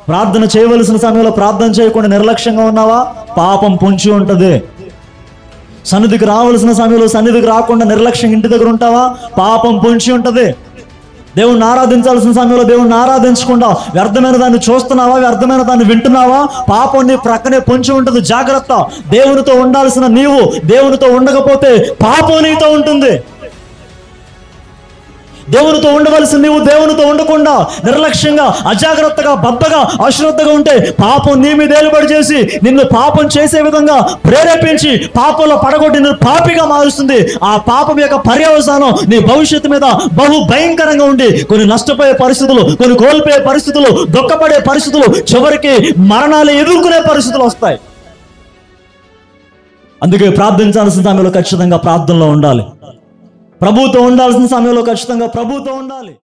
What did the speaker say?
ప్రార్థన చేయవలసిన సమయంలో ప్రార్థన చేయకుండా నిర్లక్ష్యంగా ఉన్నావా పాపం పొంచి ఉంటుంది సన్నిధికి రావలసిన సమయంలో సన్నిధికి రాకుండా నిర్లక్ష్యం ఇంటి దగ్గర ఉంటావా పాపం పొంచి ఉంటుంది దేవుణ్ణి ఆరాధించాల్సిన సమయంలో దేవుణ్ణి ఆరాధించకుండా వ్యర్థమైన దాన్ని చూస్తున్నావా వ్యర్థమైన దాన్ని వింటున్నావా పాపం నీ ప్రక్కనే పొంచి ఉంటుంది జాగ్రత్త దేవునితో ఉండాల్సిన నీవు దేవునితో ఉండకపోతే పాపం నీతో ఉంటుంది దేవునితో ఉండవలసిన నీవు దేవునితో ఉండకుండా నిర్లక్ష్యంగా అజాగ్రత్తగా బద్దగా అశ్రద్ధగా ఉంటే పాపం నీ మీద ఏలుబడి చేసి నిన్ను పాపం చేసే విధంగా ప్రేరేపించి పాపంలో పడగొట్టి నిన్ను పాపిగా మారుస్తుంది ఆ పాపం యొక్క పర్యవసానం నీ భవిష్యత్తు మీద బహు భయంకరంగా ఉండి కొన్ని నష్టపోయే పరిస్థితులు కొన్ని కోల్పోయే పరిస్థితులు దుఃఖపడే పరిస్థితులు చివరికి మరణాలు ఎదుర్కొనే పరిస్థితులు వస్తాయి అందుకే ప్రార్థించాల్సిన సమయంలో ఖచ్చితంగా ప్రార్థనలో ఉండాలి ప్రభుతో ఉండాల్సిన సమయంలో ఖచ్చితంగా ప్రభుతో ఉండాలి